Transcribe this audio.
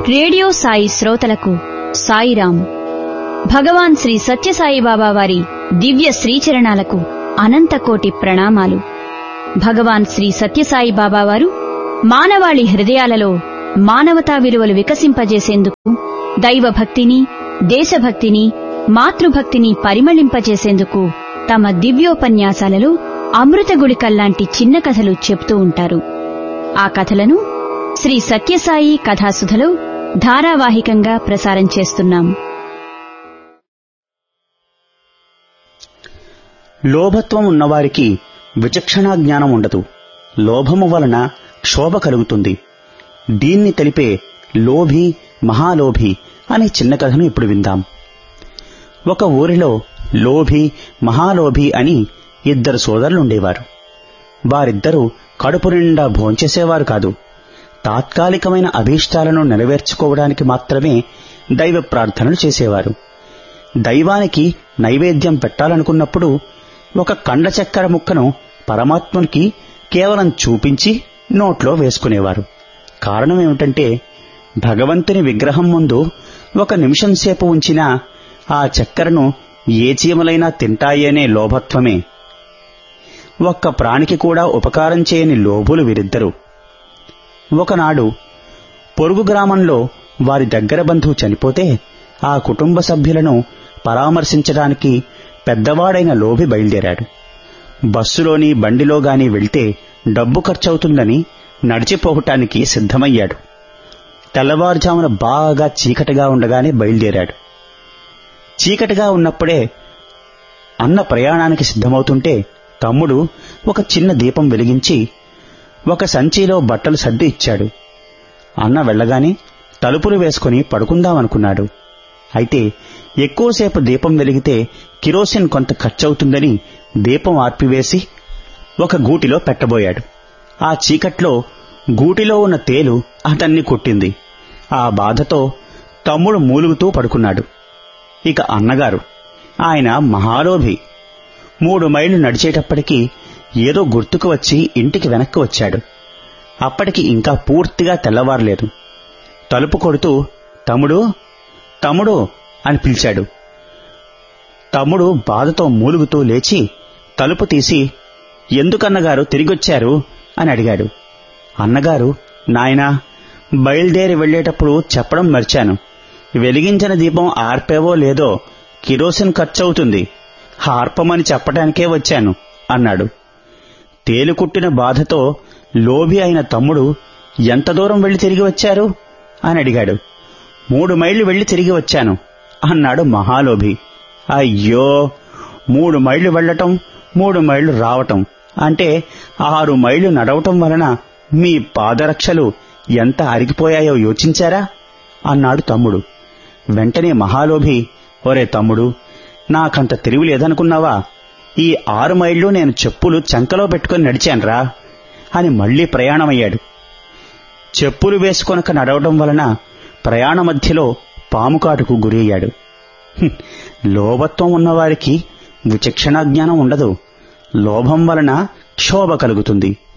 radio Sai శ్రోతలకు సాయిరాం భగవాన్ శ్రీ సత్యసాయిబాబా వారి దివ్య శ్రీచరణాలకు అనంతకోటి ప్రణామాలు భగవాన్ శ్రీ సత్యసాయి బాబా వారు మానవాళి హృదయాలలో మానవతా విలువలు వికసింపజేసేందుకు దైవభక్తిని దేశభక్తిని మాతృభక్తిని పరిమళింపజేసేందుకు తమ దివ్యోపన్యాసాలలో అమృత గుళికల్లాంటి చిన్న కథలు చెప్తూ ఉంటారు ఆ కథలను శ్రీ సత్యసాయి కథాసుధలో ధారావాహికంగా ప్రసారం చేస్తున్నాం లోభత్వం ఉన్నవారికి విచక్షణా జ్ఞానం ఉండదు లోభము వలన క్షోభ కలుగుతుంది దీన్ని తెలిపే లోభి మహాలోభి అనే చిన్న కథను ఇప్పుడు విందాం ఒక ఊరిలో లోభి మహాలోభి అని ఇద్దరు సోదరులుండేవారు వారిద్దరూ కడుపు నిండా భోంచేసేవారు కాదు తాత్కాలికమైన అభీష్టాలను నెరవేర్చుకోవడానికి మాత్రమే దైవ ప్రార్థనలు చేసేవారు దైవానికి నైవేద్యం పెట్టాలనుకున్నప్పుడు ఒక కండ చక్కెర ముక్కను పరమాత్మునికి కేవలం చూపించి నోట్లో వేసుకునేవారు కారణం ఏమిటంటే భగవంతుని విగ్రహం ముందు ఒక నిమిషం సేపు ఉంచిన ఆ చక్కెరను ఏ చీమలైనా తింటాయనే లోభత్వమే ఒక్క ప్రాణికి కూడా ఉపకారం చేయని లోభులు వీరిద్దరు ఒకనాడు పొరుగు గ్రామంలో వారి దగ్గర బంధువు చనిపోతే ఆ కుటుంబ సభ్యులను పరామర్శించడానికి పెద్దవాడైన లోభి బయలుదేరాడు బస్సులోని బండిలో గాని వెళ్తే డబ్బు ఖర్చవుతుందని నడిచిపోవటానికి సిద్ధమయ్యాడు తెల్లవారుజామున బాగా చీకటిగా ఉండగానే బయలుదేరాడు చీకటిగా ఉన్నప్పుడే అన్న ప్రయాణానికి సిద్ధమవుతుంటే తమ్ముడు ఒక చిన్న దీపం వెలిగించి ఒక సంచిలో బట్టలు సర్ది ఇచ్చాడు అన్న వెళ్ళగానే తలుపులు వేసుకుని పడుకుందామనుకున్నాడు అయితే ఎక్కువసేపు దీపం వెలిగితే కిరోసిన్ కొంత ఖర్చవుతుందని దీపం ఆర్పివేసి ఒక గూటిలో పెట్టబోయాడు ఆ చీకట్లో గూటిలో ఉన్న తేలు అతన్ని కొట్టింది ఆ బాధతో తమ్ముడు మూలుగుతూ పడుకున్నాడు ఇక అన్నగారు ఆయన మహాలోభి మూడు మైళ్ళు నడిచేటప్పటికి ఏదో గుర్తుకు వచ్చి ఇంటికి వెనక్కి వచ్చాడు అప్పటికి ఇంకా పూర్తిగా తెల్లవారలేదు తలుపు కొడుతూ తమ్ముడు తమ్ముడు అని పిలిచాడు తమ్ముడు బాధతో మూలుగుతూ లేచి తలుపు తీసి ఎందుకన్నగారు తిరిగొచ్చారు అని అడిగాడు అన్నగారు నాయనా బయలుదేరి వెళ్లేటప్పుడు చెప్పడం మర్చాను వెలిగించిన దీపం ఆర్పేవో లేదో కిరోసిన్ ఖర్చవుతుంది హార్పమని చెప్పడానికే వచ్చాను అన్నాడు తేలుకుట్టిన బాధతో లోభి అయిన తమ్ముడు ఎంత దూరం వెళ్లి తిరిగి వచ్చారు అని అడిగాడు మూడు మైళ్లు వెళ్లి తిరిగి వచ్చాను అన్నాడు మహాలోభి అయ్యో మూడు మైళ్లు వెళ్లటం మూడు మైళ్లు రావటం అంటే ఆరు మైళ్లు నడవటం వలన మీ పాదరక్షలు ఎంత అరిగిపోయాయో యోచించారా అన్నాడు తమ్ముడు వెంటనే మహాలోభి ఒరే తమ్ముడు నాకంత తెలివి లేదనుకున్నావా ఈ ఆరు మైళ్ళు నేను చెప్పులు చంకలో పెట్టుకుని నడిచాన్రా అని మళ్లీ ప్రయాణమయ్యాడు చెప్పులు వేసుకొనక నడవడం వలన ప్రయాణ మధ్యలో పాముకాటుకు గురయ్యాడు హ్మ్, లోభత్వం ఉన్నవారికి విచక్షణా జ్ఞానం ఉండదు లోభం వలన క్షోభ కలుగుతుంది